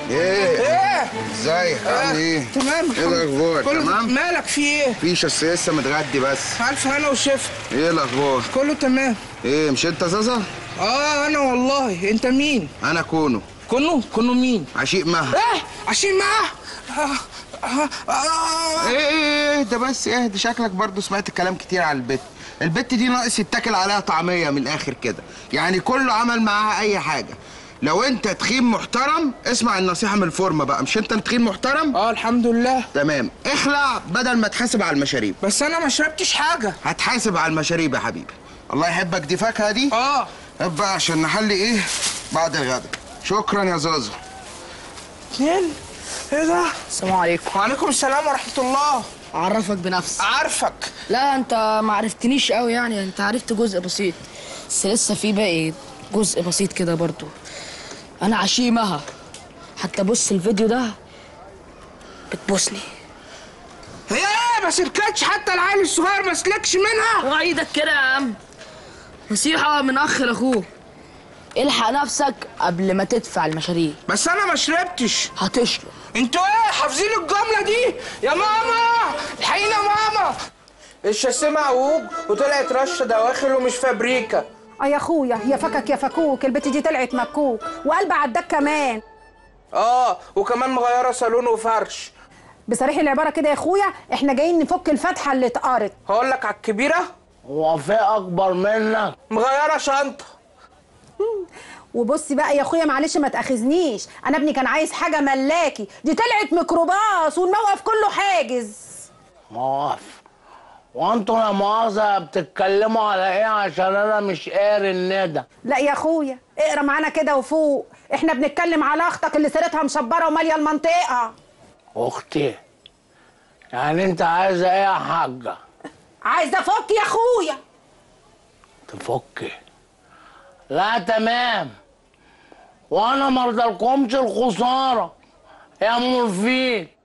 ايه ايه ازيك عامل ايه تمام ايه الاخبار كله تمام مالك في ايه فيش بس لسه متغدي بس الف هنا وشفا ايه الاخبار كله تمام ايه مش انت زازا اه انا والله انت مين انا كونو كنو كنو مين عشيق مها ايه عشان معاه آه آه آه. ايه ايه ايه ده بس ايه ده شكلك برضو سمعت الكلام كتير على البت البت دي ناقص يتاكل عليها طعميه من الاخر كده يعني كله عمل معاها اي حاجه لو انت تخين محترم اسمع النصيحه من الفورمه بقى مش انت تخين محترم اه الحمد لله تمام اخلع بدل ما تحاسب على المشاريب بس انا ما شربتش حاجه هتحاسب على المشاريب يا حبيبي الله يحبك دي فاكهه دي اه طب بقى عشان نحلي ايه بعد الغدا شكرا يا زازا اتنين ايه ده السلام عليكم وعليكم السلام ورحمه الله اعرفك بنفسي عارفك لا انت ما عرفتنيش قوي يعني انت عرفت جزء بسيط بس لسه في باقي جزء بسيط كده برضو انا عشيمها حتى بص الفيديو ده بتبوسني هي ايه ما سلكتش حتى العيل الصغير ما سلكش منها اوعى ايدك كده يا عم نصيحة من اخ لاخوه الحق نفسك قبل ما تدفع المشاريع بس انا ما شربتش هتشرب انتوا ايه حافظين الجمله دي يا ماما الحقينا يا ماما الشاسيه معوج وطلعت رشه دواخل ومش فابريكا اه يا اخويا يا فكك يا فكوك البت دي طلعت مكوك وقلب عداك كمان اه وكمان مغيره صالون وفرش بصريح العباره كده يا اخويا احنا جايين نفك الفتحه اللي اتقرت هقول لك على الكبيره هو في اكبر منك مغيره شنطه وبصي بقى يا اخويا معلش ما تاخذنيش انا ابني كان عايز حاجه ملاكي دي طلعت ميكروباص والموقف كله حاجز موقف وانتوا يا مؤاخذة بتتكلموا على ايه عشان انا مش قاري الندى لا يا اخويا اقرا معانا كده وفوق احنا بنتكلم على اختك اللي سيرتها مشبره وماليه المنطقه اختي يعني انت عايزه ايه يا حاجة عايزه افك يا اخويا تفكي لا تمام وانا مرضلكمش الخسارة يا مورفين